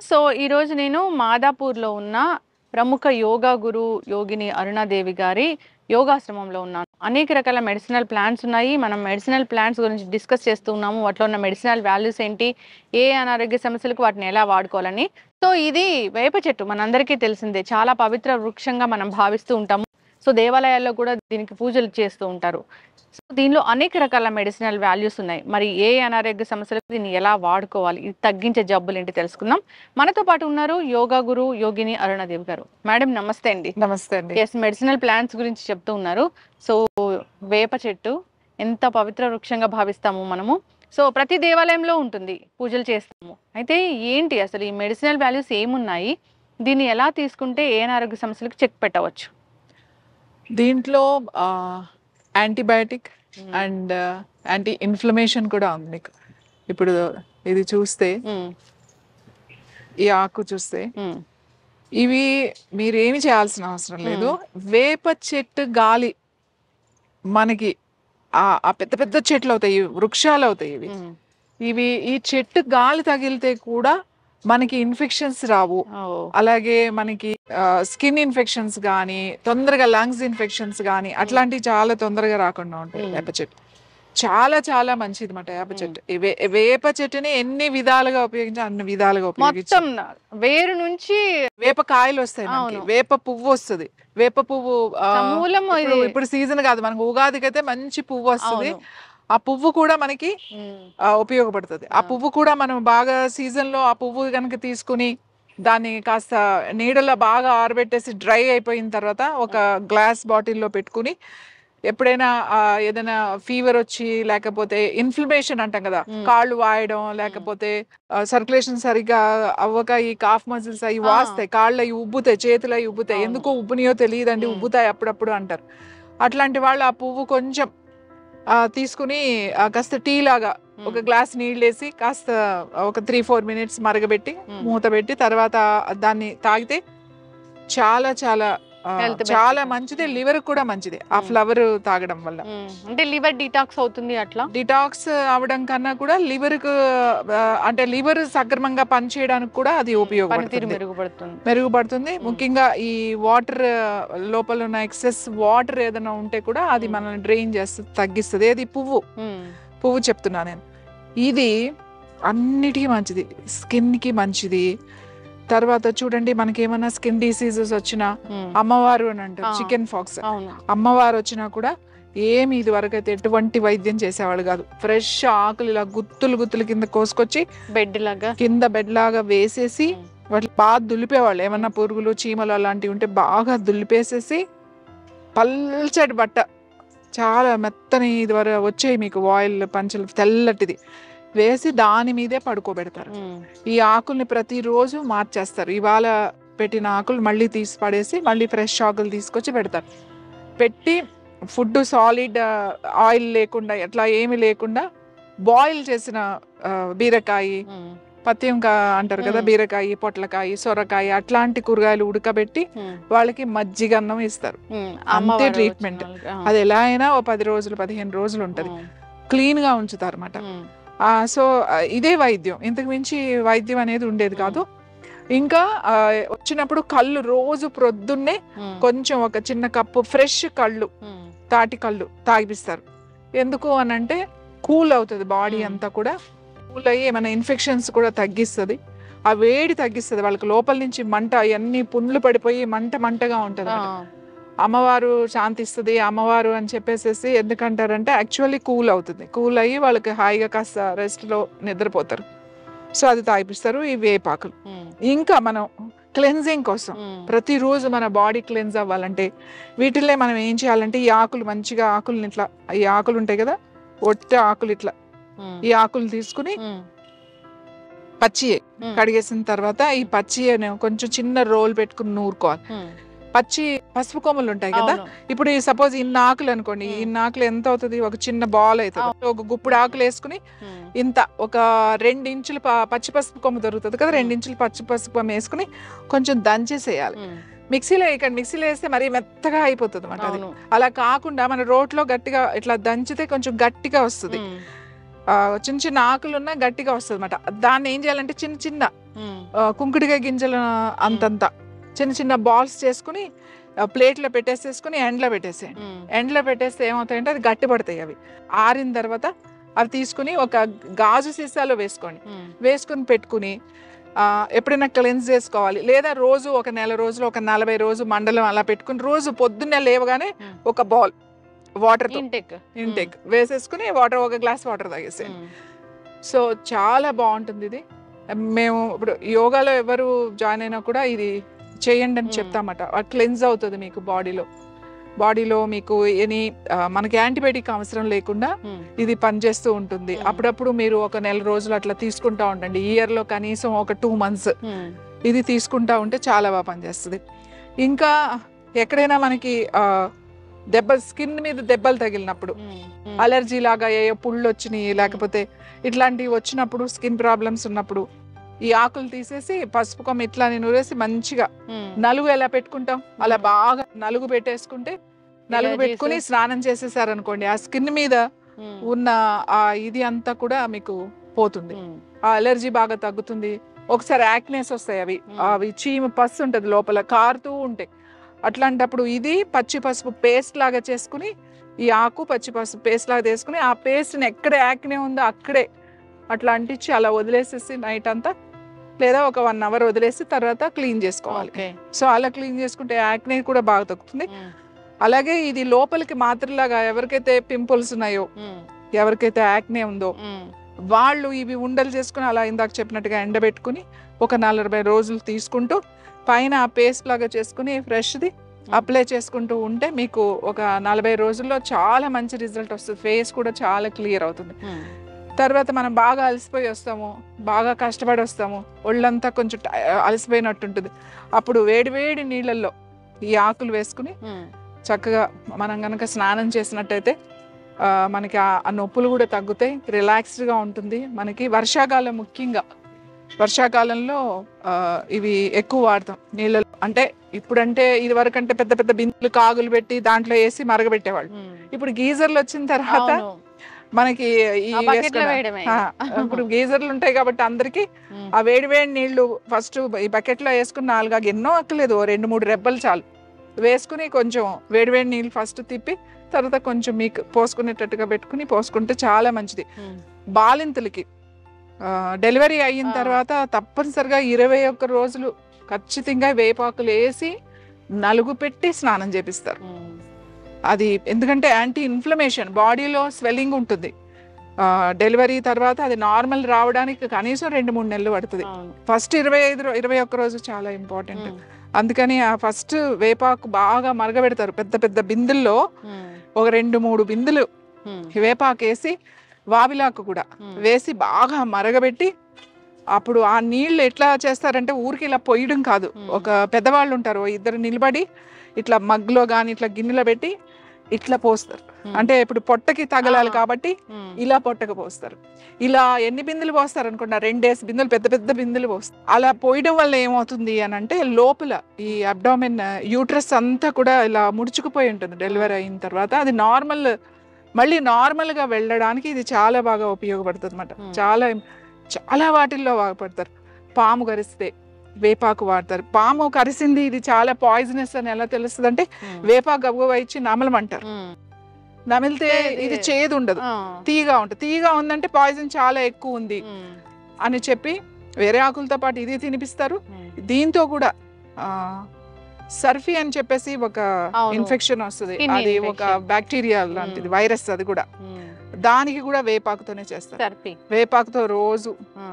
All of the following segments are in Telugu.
సో ఈరోజు నేను మాదాపూర్లో ఉన్న ప్రముఖ యోగా గురు యోగిని అరుణాదేవి గారి యోగాశ్రమంలో ఉన్నాను అనేక రకాల మెడిసినల్ ప్లాంట్స్ ఉన్నాయి మనం మెడిసినల్ ప్లాంట్స్ గురించి డిస్కస్ చేస్తూ ఉన్నాము వాటిలో ఉన్న మెడిసినల్ వాల్యూస్ ఏంటి ఏ అనారోగ్య సమస్యలకు వాటిని ఎలా వాడుకోవాలని సో ఇది వేప చెట్టు మనందరికీ తెలిసిందే చాలా పవిత్ర వృక్షంగా మనం భావిస్తూ ఉంటాము సో దేవాలయాల్లో కూడా దీనికి పూజలు చేస్తూ ఉంటారు సో దీనిలో అనేక రకాల మెడిసినల్ వాల్యూస్ ఉన్నాయి మరి ఏ అనారోగ్య సమస్యలకు దీన్ని ఎలా వాడుకోవాలి ఇది తగ్గించే జబ్బులు ఏంటి తెలుసుకుందాం మనతో పాటు ఉన్నారు యోగా గురు యోగిని అరుణదేవి గారు మేడం నమస్తే అండి నమస్తే అండి ఎస్ మెడిసినల్ ప్లాంట్స్ గురించి చెప్తూ ఉన్నారు సో వేప చెట్టు ఎంత పవిత్ర వృక్షంగా భావిస్తాము మనము సో ప్రతి దేవాలయంలో ఉంటుంది పూజలు చేస్తాము అయితే ఏంటి అసలు ఈ మెడిసినల్ వాల్యూస్ ఏమున్నాయి దీన్ని ఎలా తీసుకుంటే ఏ అనారోగ్య సమస్యలకు చెక్ పెట్టవచ్చు దీంట్లో యాంటీబయాటిక్ అండ్ యాంటీ ఇన్ఫ్లమేషన్ కూడా ఉంది మీకు ఇప్పుడు ఇది చూస్తే ఉమ్, ఈ ఆకు చూస్తే ఉమ్, ఇవి మీరేమి చేయాల్సిన అవసరం లేదు వేప చెట్టు గాలి మనకి ఆ ఆ పెద్ద పెద్ద చెట్లు అవుతాయి ఇవి వృక్షాలు అవుతాయి ఇవి ఉమ్. ఇవి ఈ చెట్టు గాలి తగిలితే కూడా మనకి ఇన్ఫెక్షన్స్ రావు ఓ, అలాగే మనకి స్కిన్ ఇన్ఫెక్షన్స్ కానీ తొందరగా లంగ్స్ ఇన్ఫెక్షన్స్ కానీ అట్లాంటివి చాలా తొందరగా రాకుండా ఉంటాయి Mm. వేప చెట్టు చాలా చాలా మంచిది మాట వేప చెట్టు ఈ వే- వేప చెట్టుని ఎన్ని విధాలుగా ఉపయోగించి అన్ని విధాలుగా ఉపయోగించి మొత్తం వేరు నుంచి వేప కాయలు వస్తాయి మనకి అవును. వేప పువ్వు వస్తుంది వేప పువ్వు ఆ, సమూలం ఇప్పుడు ఇది ఇప్పుడు సీజన్ కాదు మనకు ఉగాదికి అయితే మంచి పువ్వు వస్తుంది అవును. ఆ పువ్వు కూడా మనకి ఉమ్, ఆ, ఉపయోగపడుతుంది ఆ ఆ. పువ్వు కూడా మనం బాగా సీజన్ లో ఆ పువ్వు కనుక తీసుకుని దాన్ని కాస్త నీడలో బాగా ఆరబెట్టేసి డ్రై అయిపోయిన తర్వాత ఒక గ్లాస్ బాటిల్లో పెట్టుకుని ఎప్పుడైనా ఆ, ఏదైనా ఫీవర్ వచ్చి లేకపోతే ఇన్ఫ్లమేషన్ అంటాం కదా మ్మ్. కాళ్ళు వాయడం లేకపోతే సర్క్యులేషన్ సరిగ్గా అవ్వక ఈ కాఫ్ మజిల్స్ అవి ఆ. వాస్తాయి కాళ్ళు అవి ఉబ్బుతాయి చేతులు అవి ఉబ్బుతాయి అవును. ఎందుకో ఉబ్బునియో తెలియదండి మ్మ్. ఉబ్బుతాయి అప్పుడప్పుడు అంటారు అట్లాంటి వాళ్ళు ఆ పువ్వు కొంచెం ఆ, తీసుకుని ఆ, కాస్త టీ లాగా ఒక ఉమ్, గ్లాస్ నీళ్ళు వేసి కాస్త ఒక త్రీ ఫోర్ మినిట్స్ మరగబెట్టి ఉమ్. మూత పెట్టి తర్వాత దాన్ని తాగితే చాలా చాలా ఆ, Health చాలా benefits. మంచిది లివర్ కూడా మంచిది ఆ ఉమ్. ఫ్లవర్ తాగడం వల్ల ఉమ్, అంటే లివర్ డిటాక్స్ అవుతుంది అట్లా డిటాక్స్ అవడం కన్నా కూడా లివర్ కు ఆ, అంటే లివర్ సక్రమంగా పనిచేయడానికి కూడా అది పనితీరు ఉపయోగపడుతుంది మెరుగుపడుతుంది మెరుగుపడుతుంది ఉమ్. ముఖ్యంగా ఈ వాటర్ లోపల ఉన్న ఎక్సెస్ వాటర్ ఏదైనా ఉంటే కూడా అది ఉమ్. మనల్ని డ్రైన్ చేస్తుంది తగ్గిస్తుంది ఏది పువ్వు ఉమ్, పువ్వు చెప్తున్నా నేను ఇది అన్నిటికీ మంచిది స్కిన్కి మంచిది తర్వాత చూడండి మనకి ఏమైనా స్కిన్ డిసీజెస్ వచ్చినా ఉమ్, అమ్మవారు అని అంటారు ఆ. చికెన్ ఫాక్స్ అవును అమ్మవారు వచ్చినా కూడా ఏమి ఇది వరకు అయితే ఎటువంటి వైద్యం చేసేవాళ్ళు కాదు ఫ్రెష్ ఆకులు ఇలా గుత్తులు గుత్తులు కింద కోసుకొచ్చి బెడ్ లాగా కింద బెడ్ లాగా వేసేసి ఉమ్, వాటిని బాగా దులిపేవాళ్ళు ఏమన్నా పురుగులు చీమలు అలాంటివి ఉంటే బాగా దులిపేసేసి పల్చటి బట్ట చాలా మెత్తని ఇది వరకు వచ్చాయి మీకు ఆయిల్ పంచలు తెల్లటిది వేసి దాని మీదే పడుకోబెడతారు ఉమ్, ఈ ఆకుల్ని ప్రతిరోజు మార్చేస్తారు ఇవాళ పెట్టిన ఆకులు మళ్ళీ తీసి పడేసి మళ్ళీ ఫ్రెష్ ఆకులు తీసుకొచ్చి పెడతారు పెట్టి ఫుడ్ సాలిడ్ ఆయిల్ లేకుండా ఎట్లా ఏమి లేకుండా బాయిల్ చేసిన ఆ, బీరకాయ ఉమ్, పత్యం కా అంటారు కదా మ్మ్. బీరకాయ పొట్లకాయ సొరకాయ అట్లాంటి కూరగాయలు ఉడకబెట్టి ఉమ్, వాళ్ళకి మజ్జిగన్నం ఇస్తారు ఉమ్, అంతే అమ్మవారు treatment. వచ్చిన వాళ్ళకి, ఆ, అది ఎలా అయినా ఓ పది రోజులు పదిహేను రోజులు ఉంటది ఉమ్, క్లీన్ గా ఉంచుతారు అనమాట ఉమ్, సో ఇదే వైద్యం ఇంతకు మించి వైద్యం అనేది ఉండేది కాదు ఇంకా ఆ, వచ్చినప్పుడు కళ్ళు రోజు ప్రొద్దున్నే ఉమ్, కొంచెం ఒక చిన్న కప్పు ఫ్రెష్ కళ్ళు ఉమ్, తాటి కళ్ళు తాగిపిస్తారు ఎందుకు అని అంటే కూల్ అవుతుంది బాడీ మ్మ్. అంతా కూడా కూల్ అయ్యి ఏమైనా ఇన్ఫెక్షన్స్ కూడా తగ్గిస్తుంది ఆ వేడి తగ్గిస్తుంది వాళ్ళకి లోపల నుంచి మంట అవన్నీ పుండ్లు పడిపోయి మంట మంటగా ఉంటుంది ఆ, అమ్మవారు శాంతిస్తుంది అమ్మవారు అని చెప్పేసేసి ఎందుకంటారంటే యాక్చువల్లీ కూల్ అవుతుంది కూల్ అయ్యి వాళ్ళకి హాయిగా కాస్త rest లో నిద్రపోతారు సో అది తాగిపిస్తారు ఈ వేపాకులు ఉమ్, ఇంకా మనం క్లెన్జింగ్ కోసం ఉమ్, ప్రతిరోజు మన బాడీ క్లెన్స్ అవ్వాలంటే వీటిల్లో మనం ఏం చేయాలంటే ఈ ఆకులు మంచిగా ఆకుల్ని ఇట్లా ఈ ఆకులు ఉంటాయి కదా ఒట్టి ఆకులు ఇట్లా ఉమ్, ఈ ఆకులు తీసుకుని ఉమ్, పచ్చి ఉమ్, కడిగేసిన తర్వాత ఈ పచ్చి కొంచెం చిన్న రోల్ పెట్టుకుని నూరుకోవాలి ఉమ్, పచ్చి పసుపు కొమ్మలు ఉంటాయి కదా అవును, ఇప్పుడు ఈ సపోజ్ ఇన్ని ఆకులు అనుకోండి మ్మ్. ఇన్ని ఆకులు ఎంత అవుతుంది ఒక చిన్న బాల్ అవుతుంది ఒక గుప్పుడు ఆకులు వేసుకుని ఉమ్, ఇంత ఒక రెండు ఇంచులు ప- పచ్చి పసుపు కొమ్మ దొరుకుతుంది కదా రెండు ఇంచులు పచ్చి పసుపు కొమ్మ వేసుకుని కొంచెం దంచేసేయాలి ఉమ్, మిక్సీలో ఇక్కడ మిక్సీలో వేస్తే మరీ మెత్తగా అయిపోతుంది అనమాట అది అవును అలా కాకుండా మన రోట్లో గట్టిగా ఇట్లా దంచితే కొంచెం గట్టిగా వస్తుంది ఉమ్, ఆ, చిన్న చిన్న ఆకులు ఉన్న గట్టిగా వస్తుంది అనమాట దాన్ని ఏం చేయాలంటే చిన్న చిన్న ఉమ్, ఆ, కుంకుడికాయ గింజల అంతంత చిన్న చిన్న బాల్స్ చేసుకుని ఆ, ప్లేట్లో పెట్టేసేసుకుని ఎండ్లో పెట్టేసేయండి ఉమ్, ఎండ్లో పెట్టేస్తే ఏమవుతాయంటే అది గట్టి పడతాయి అవి ఆరిన తర్వాత అవి తీసుకుని ఒక గాజు సీసాలో వేసుకోండి ఉమ్, వేసుకుని పెట్టుకుని ఆ, ఎప్పుడైనా క్లెన్స్ చేసుకోవాలి లేదా రోజు ఒక నెల రోజులు ఒక నలభై రోజు మండలం అలా పెట్టుకుని రోజు పొద్దున్నే లేవగానే Hmm. ఒక బాల్ వాటర్ ఇంటెక్ ఇంటేక్ వేసేసుకుని వాటర్ ఒక గ్లాస్ వాటర్ తాగేసేయండి ఉమ్, సో చాలా బాగుంటుంది ఇది మేము ఇప్పుడు యోగాలో ఎవరు జాయిన్ అయినా కూడా ఇది చేయండి అని Hmm. చెప్తామట క్లెన్స్ అవుతుంది మీకు బాడీలో బాడీలో మీకు ఎనీ మనకి యాంటీబయాటిక్ అవసరం లేకుండా ఉమ్, ఇది పనిచేస్తూ ఉంటుంది Hmm. అప్పుడప్పుడు మీరు ఒక నెల రోజులు అట్లా తీసుకుంటా ఉండండి ఇయర్ లో కనీసం ఒక టూ మంత్స్ ఉమ్, ఇది తీసుకుంటా ఉంటే చాలా బాగా పనిచేస్తుంది ఇంకా ఎక్కడైనా మనకి ఆ, దెబ్బ స్కిన్ మీద దెబ్బలు తగిలినప్పుడు ఉమ్, ఉమ్, అలర్జీ లాగా ఏ పుళ్ళు వచ్చినాయి లేకపోతే ఇట్లాంటివి వచ్చినప్పుడు స్కిన్ ప్రాబ్లమ్స్ ఉన్నప్పుడు ఈ ఆకులు తీసేసి పసుపు కొమ్మ ఇట్లా నూరేసి మంచిగా ఉమ్, నలుగు ఎలా పెట్టుకుంటాం అలా Hmm. బాగా నలుగు పెట్టేసుకుంటే నలుగు ఇలా పెట్టుకుని చేసి- స్నానం చేసేసారనుకోండి ఆ స్కిన్ మీద ఉమ్, ఉన్న ఆ ఇది అంతా కూడా మీకు పోతుంది ఉమ్, ఆ అలర్జీ బాగా తగ్గుతుంది ఒకసారి యాక్నెస్ వస్తాయి అవి Hmm. అవి చీమ పస్సు ఉంటుంది లోపల కారుతూ ఉంటాయి అట్లాంటప్పుడు ఇది పచ్చి పసుపు పేస్ట్ లాగా చేసుకుని ఈ ఆకు పచ్చి పసుపు పేస్ట్ లాగా తీసుకుని ఆ పేస్ట్ని ఎక్కడ యాక్నే ఉందో అక్కడే అట్లా అంటించి అలా వదిలేసేసి నైట్ అంతా లేదా ఒక వన్ అవర్ వదిలేసి తర్వాత క్లీన్ చేసుకోవాలి ఓకే సో అలా క్లీన్ చేసుకుంటే యాక్నే కూడా బాగా తగ్గుతుంది ఉమ్, అలాగే ఇది లోపలికి మాత్రలాగా ఎవరికైతే పింపుల్స్ ఉన్నాయో ఉమ్, ఎవరికైతే యాక్నే ఉందో ఉమ్, వాళ్ళు ఇవి ఉండలు చేసుకుని అలా ఇందాక చెప్పినట్టుగా ఎండబెట్టుకుని ఒక నలభై రోజులు తీసుకుంటూ పైన ఆ పేస్ట్ లాగా చేసుకుని ఫ్రెష్ది అప్లై చేసుకుంటూ ఉంటే మీకు ఒక నలభై రోజుల్లో చాలా మంచి రిజల్ట్ వస్తుంది ఫేస్ కూడా చాలా క్లియర్ అవుతుంది ఉమ్, తర్వాత మనం బాగా అలసిపోయి వస్తాము బాగా కష్టపడి వస్తాము ఒళ్ళంతా కొంచెం టై- అలసిపోయినట్టు ఉంటుంది అప్పుడు వేడి వేడి నీళ్ళల్లో ఈ ఆకులు వేసుకుని ఉమ్, చక్కగా మనం కనుక స్నానం చేసినట్టయితే ఆ, మనకి ఆ ఆ నొప్పులు కూడా తగ్గుతాయి రిలాక్స్డ్గా ఉంటుంది మనకి వర్షాకాలం ముఖ్యంగా వర్షాకాలంలో ఆ, ఇవి ఎక్కువ వాడతాం నీళ్ళలో అంటే ఇప్పుడంటే ఇది వరకు అంటే పెద్ద పెద్ద బిందులు కాగులు పెట్టి దాంట్లో వేసి మరగబెట్టేవాళ్ళు ఉమ్. ఇప్పుడు గీజర్లు వచ్చిన తర్వాత అవును. మనకి ఈ ఆ bucket లో వేసుకున్న- వేయడమే. ఆ, ఇప్పుడు గీజర్లు ఉంటాయి కాబట్టి అందరికి ఉమ్, ఆ వేడి వేడి నీళ్లు ఫస్ట్ ఈ బకెట్ లో వేసుకుని నాలుగా ఎన్నో అక్కలేదు ఓ రెండు మూడు రెబ్బలు చాలు వేసుకుని కొంచెం వేడి వేడి నీళ్ళు ఫస్ట్ తిప్పి తర్వాత కొంచెం మీకు పోసుకునేటట్టుగా పెట్టుకుని పోసుకుంటే చాలా మంచిది ఉమ్, బాలింతలకి ఆ, డెలివరీ అయిన ఆ. తర్వాత తప్పనిసరిగా ఇరవై ఒక్క రోజులు ఖచ్చితంగా వేపాకులు వేసి నలుగు పెట్టి స్నానం చేపిస్తారు ఉమ్, అది ఎందుకంటే యాంటీ ఇన్ఫ్లమేషన్ బాడీలో స్వెల్లింగ్ ఉంటుంది ఆ, డెలివరీ తర్వాత అది నార్మల్ రావడానికి కనీసం రెండు మూడు నెలలు పడుతుంది అవును. ఫస్ట్ ఇరవై ఐదు రో- ఇరవై ఒక్క రోజు చాలా ఇంపార్టెంట్ ఉమ్, అందుకని ఆ ఫస్ట్ వేపాకు బాగా మరగబెడతారు పెద్ద పెద్ద బిందుల్లో ఉమ్, ఒక రెండు మూడు బిందులు ఉమ్, వేపాకు వేసి వావిలాకు కూడా ఉమ్, వేసి బాగా మరగబెట్టి అప్పుడు ఆ నీళ్ళు ఎట్లా చేస్తారంటే ఊరికి ఇలా పొయ్యడం కాదు Hmm. ఒక పెద్దవాళ్ళు ఉంటారు ఓ ఇద్దరు నిలబడి ఇట్లా మగ్గులో కానీ ఇట్లా గిన్నెలో పెట్టి ఇట్లా పోస్తారు ఉమ్, అంటే ఇప్పుడు పొట్టకి తగలాలి ఆ. కాబట్టి ఉమ్, ఇలా పొట్టకు పోస్తారు ఇలా ఎన్ని బిందెలు పోస్తారు అనుకున్నా రెండేసి బిందెలు పెద్ద పెద్ద బిందెలు పోస్తారు అలా పోయడం వల్ల ఏమవుతుంది అని అంటే లోపల ఈ అబ్డామిన్ యూట్రస్ అంతా కూడా ఇలా ముడుచుకుపోయి ఉంటుంది డెలివరీ అయిన తర్వాత అది నార్మల్ మళ్ళీ నార్మల్ గా వెళ్ళడానికి ఇది చాలా బాగా ఉపయోగపడుతుంది అనమాట Hmm. చాలా చాలా వాటిల్లో వాడపడతారు పాము కరిస్తే వేపాకు వాడతారు పాము కరిసింది ఇది చాలా పాయిజనస్ అని ఎలా తెలుస్తుంది అంటే ఉమ్, వేపాకు గబగబా ఇచ్చి నమలమంటారు ఉమ్, నమిలితే చేదు. ఇది చేదు ఉండదు ఆ, తీగా ఉంటుంది తీగా ఉందంటే పాయిజన్ చాలా ఎక్కువ ఉంది ఉమ్, అని చెప్పి వేరే ఆకులతో పాటు ఇది తినిపిస్తారు ఉమ్, దీంతో కూడా ఆ, సర్ఫీ అని చెప్పేసి ఒక అవును. ఇన్ఫెక్షన్ వస్తుంది Skin అది ఒక infection. బ్యాక్టీరియా లాంటిది Hmm. వైరస్ అది కూడా ఉమ్, దానికి కూడా వేపాకుతోనే చేస్తారు సర్పి వేపాకుతో రోజు ఆ,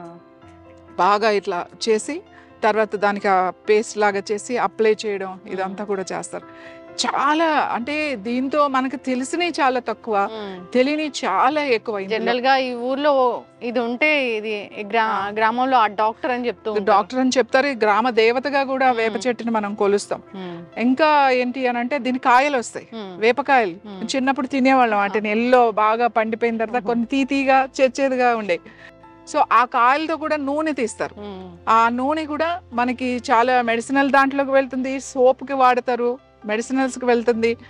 బాగా ఇట్లా చేసి తర్వాత దానికి ఆ పేస్ట్ లాగా చేసి అప్లై చేయడం ఇదంతా కూడా చేస్తారు చాలా అంటే దీంతో మనకు తెలిసినవి చాలా తక్కువ ఉమ్. తెలియని చాలా ఎక్కువ ఇందులో. జనరల్ గా ఈ ఊర్లో ఇది ఉంటే ఇది ఈ గ్రా ఆ. గ్రామంలో ఆ డాక్టర్ అని చెప్తూ ఉంటారు. డాక్టర్ అని చెప్తారు ఈ గ్రామ దేవతగా కూడా వేప మ్మ్. చెట్టుని మనం కొలుస్తాం ఉమ్, ఇంకా ఏంటి అని అంటే దీని కాయలు వస్తాయి ఉమ్, వేపకాయలు మ్మ్. చిన్నప్పుడు తినేవాళ్ళం వాటిని ఎల్లో బాగా పండిపోయిన తర్వాత మ్మ్. కొన్ని తీతీగా చెచ్చేదిగా ఉండే సో ఆ కాయలతో కూడా నూనె తీస్తారు ఉమ్, ఆ నూనె కూడా మనకి చాలా మెడిసినల్ దాంట్లోకి వెళ్తుంది సోప్కి వాడతారు మెడిసినల్స్కి వెళ్తుంది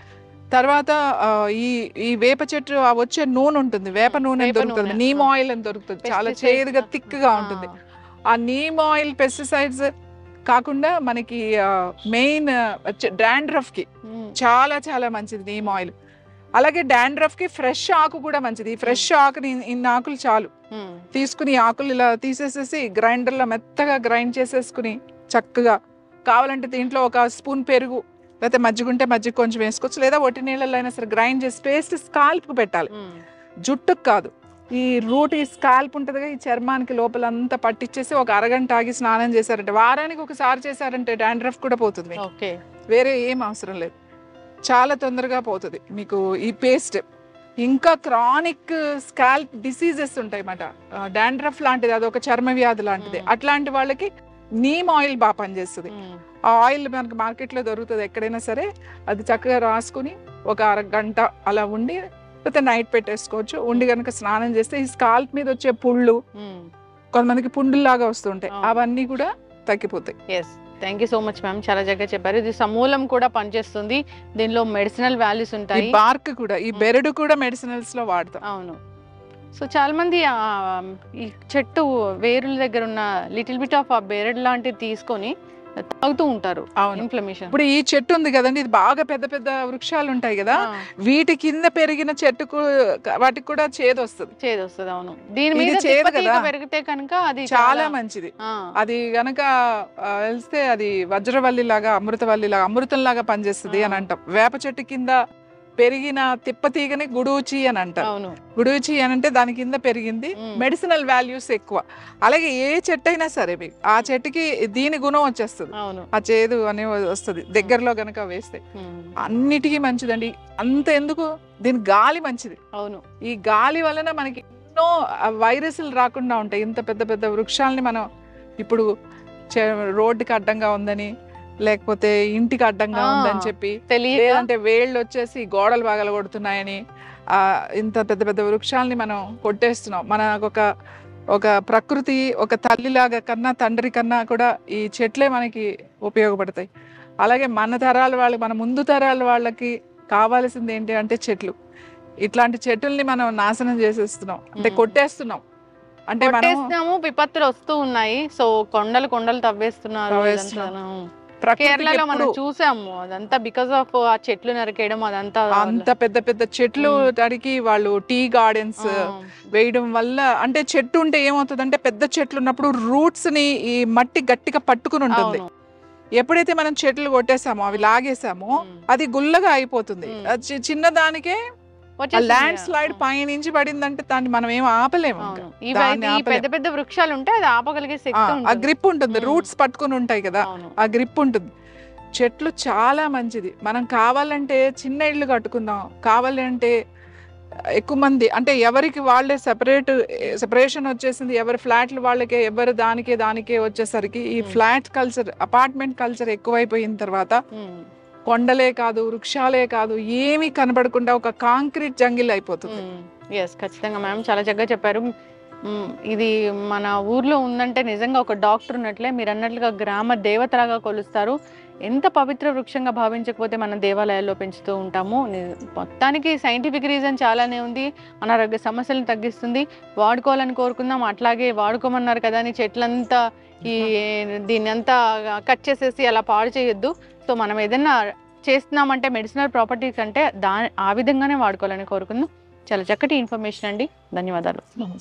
తర్వాత ఆ, ఈ ఈ వేప చెట్టు ఆ వచ్చే నూనె ఉంటుంది వేప నూనె అని వేప దొరుకుతుంది నూనె, నీమ్ ఆ. ఆయిల్ అని దొరుకుతుంది చాలా Pesticides చేదుగా ఆ. థిక్ గా ఉంటుంది ఆ నీమ్ ఆయిల్ పెస్టిసైడ్స్ కాకుండా మనకి మెయిన్ డాండ్రఫ్ కి ఉమ్, చాలా చాలా మంచిది నీమ్ ఆయిల్ అలాగే డాండ్రఫ్ కి ఫ్రెష్ ఆకు కూడా మంచిది ఫ్రెష్ ఆకుని ఇన్ని ఆకులు చాలు ఉమ్, తీసుకుని ఈ ఆకులు ఇలా తీసేసేసి గ్రైండర్లో మెత్తగా గ్రైండ్ చేసేసుకుని చక్కగా కావాలంటే దీంట్లో ఒక స్పూన్ పెరుగు లేకపోతే మజ్జిగ ఉంటే మజ్జిగ కొంచెం వేసుకోవచ్చు లేదా ఒట్టి నీళ్ళల్లో అయినా సరే గ్రైండ్ చేసి పేస్ట్ స్కాల్ప్కి పెట్టాలి ఉమ్, జుట్టుకు కాదు ఈ రూట్ ఈ స్కాల్ప్ ఉంటుందిగా ఈ చర్మానికి లోపలంతా పట్టించేసి ఒక అరగంట ఆగి స్నానం చేశారంటే వారానికి ఒకసారి చేశారంటే డాండ్రఫ్ కూడా పోతుంది మీకు. ఓకే వేరే ఏం అవసరం లేదు చాలా తొందరగా పోతుంది మీకు ఈ పేస్ట్ ఇంకా క్రానిక్ స్కాల్ప్ డిసీజెస్ ఉంటాయి అన్నమాట డాండ్రఫ్ లాంటిది అది ఒక చర్మ వ్యాధి లాంటిది Mm. అట్లాంటి వాళ్ళకి నీమ్ ఆయిల్ బాగా పనిచేస్తుంది ఉమ్, ఆ ఆయిల్ మనకి మార్కెట్లో దొరుకుతుంది ఎక్కడైనా సరే అది చక్కగా రాసుకుని ఒక అరగంట అలా ఉండి లేకపోతే నైట్ పెట్టేసుకోవచ్చు ఉండి కనుక స్నానం చేస్తే ఈ స్కాల్ప్ మీద వచ్చే పుళ్ళు ఉమ్. కొంతమందికి పుండుల్లాగా వస్తుంటాయి అవును. అవన్నీ కూడా తగ్గిపోతాయి yes thank you so much ma'am చాలా చక్కగా చెప్పారు ఇది సమూలం కూడా పనిచేస్తుంది దీనిలో మెడిసినల్ వాల్యూస్ ఈ ఉంటాయి బార్క్ కూడా ఈ Mm. బెరడు కూడా మెడిసినల్స్ లో వాడతాం అవును సో చాలా మంది ఆ, ఈ చెట్టు వేరుల దగ్గర ఉన్న లిటిల్ బిట్ ఆఫ్ ఆ బెరడ్ లాంటిది తీసుకొని తాగుతూ ఉంటారు అవును ఇన్ఫ్లమేషన్ ఇప్పుడు ఈ చెట్టు ఉంది కదండి ఇది బాగా పెద్ద పెద్ద వృక్షాలు ఉంటాయి కదా వీటి కింద పెరిగిన చెట్టుకు వాటికి కూడా చేదు వస్తుంది చేదు వస్తుంది అవును దీని ఇది మీద చేదు తిప్పతీగ కదా. పెరిగితే కనుక అది చాలా మంచిది ఆ, అది గనక ఆ, వెళ్తే అది వజ్రవల్లి లాగా అమృతవల్లి లాగా అమృతం లాగా పనిచేస్తుంది అని ఆ. అంటాం వేప చెట్టు కింద పెరిగిన తిప్పతీగని గుడూచి అని అంటారు అవును గుడూచి అని అంటే దాని కింద పెరిగింది మ్. మెడిసినల్ వాల్యూస్ ఎక్కువ అలాగే ఏ చెట్టు అయినా సరే మీకు ఆ చెట్టుకి దీని గుణం వచ్చేస్తుంది అవును ఆ చేదు అనే వస్తుంది దగ్గరలో గనక వేస్తే ఉమ్, అన్నిటికీ మంచిదండి అంత ఎందుకు దీని గాలి మంచిది అవును ఈ గాలి వలన మనకి ఎన్నో వైరస్లు రాకుండా ఉంటాయి ఇంత పెద్ద పెద్ద వృక్షాలని మనం ఇప్పుడు చే- రోడ్డుకి అడ్డంగా ఉందని లేకపోతే ఇంటికి అడ్డంగా ఆ. ఉందని చెప్పి తెలియక లేదంటే వేళ్ళు వచ్చేసి గోడలు బాగలు కొడుతున్నాయని ఆ ఇంత పెద్ద పెద్ద వృక్షాలని మనం కొట్టేస్తున్నాం మనకు ఒక ఒక ప్రకృతి ఒక తల్లిలాగా కన్నా తండ్రి కన్నా కూడా ఈ చెట్లే మనకి ఉపయోగపడతాయి అలాగే మన తరాల వాళ్ళకి మన ముందు తరాల వాళ్ళకి కావాల్సింది ఏంటి అంటే చెట్లు ఇట్లాంటి చెట్టుల్ని మనం నాశనం చేసేస్తున్నాం అంటే మ్మ్. కొట్టేస్తున్నాం అంటే మనం కొట్టేస్తున్నాము విపత్తులు వస్తూ ఉన్నాయి సో కొండలు కొండలు తవ్వేస్తున్నారు తవ్వేస్తున్నాం. ఇదంతాను. ప్రకృతికి కేరళలో మనం ఎప్పుడు చూసాము అదంతా బికాస్ ఆఫ్ ఆ చెట్లు నరికేయడం అదంతా అంత పెద్ద పెద్ద చెట్లు మ్మ్. తడికి వాళ్ళు టీ గార్డెన్స్ ఆ, వేయడం వల్ల అంటే చెట్టు ఉంటే ఏమవుతుంది అంటే పెద్ద చెట్లు ఉన్నప్పుడు రూట్స్ ని ఈ మట్టి గట్టిగా పట్టుకుని ఉంటుంది అవును ఎప్పుడైతే మనం చెట్లు కొట్టేసామో అవి లాగేసామో మ్మ్. అది గుల్లగా అయిపోతుంది మ్మ్. అది చి- చిన్న దానికే వచ్చేస్తుంది. ల్యాండ్ స్లైడ్ ఆ, పై నుంచి పడిందంటే దాన్ని మనం ఏం ఆపలేము ఇంకా. అవును ఇవి దాన్ని అయితే ఈ ఆపలేం. పెద్ద పెద్ద వృక్షాలు ఉంటే అది ఆపగలిగే ఆ, శక్తి ఆ ఉంటుంది గ్రిప్ ఉంటుంది మ్మ్. రూట్స్ పట్టుకుని ఉంటాయి కదా అవును ఆ గ్రిప్ ఉంటుంది చెట్లు చాలా మంచిది మనం కావాలంటే చిన్న ఇళ్ళు కట్టుకుందాం కావాలంటే ఎక్కువ మంది అంటే ఎవరికి వాళ్ళే సెపరేట్ సెపరేషన్ వచ్చేసింది ఎవరి ఫ్లాట్లు వాళ్ళకే ఎవరి దానికే దానికే వచ్చేసరికి ఈ Hmm. Flat culture apartment culture ఎక్కువైపోయిన తర్వాత ఉమ్, కొండలే కాదు వృక్షాలే కాదు ఏమీ కనబడకుండా ఒక కాంక్రీట్ జంగిల్ అయిపోతుంది ఉమ్. ఎస్ ఖచ్చితంగా మ్యామ్ చాలా చక్కగా చెప్పారు ఉమ్, ఇది మన ఊర్లో ఉందంటే నిజంగా ఒక డాక్టర్ ఉన్నట్లే మీరు అన్నట్లుగా గ్రామ దేవతలాగా కొలుస్తారు ఎంత పవిత్ర వృక్షంగా భావించకపోతే మన దేవాలయాల్లో పెంచుతూ ఉంటాము ని- మొత్తానికి సైంటిఫిక్ రీజన్ చాలానే ఉంది అనారోగ్య సమస్యలను తగ్గిస్తుంది వాడుకోవాలని కోరుకుందాం అట్లాగే వాడుకోమన్నారు కదా అని చెట్లంతా ఈ దీన్ని అంతా కట్ చేసేసి అలా పాడు చేయొద్దు సో మనం ఏదైనా చేస్తున్నామంటే మెడిసినల్ ప్రాపర్టీ కంటే దా ఆ విధంగానే వాడుకోవాలని కోరుకుందాం చాలా చక్కటి ఇన్ఫర్మేషన్ అండి ధన్యవాదాలు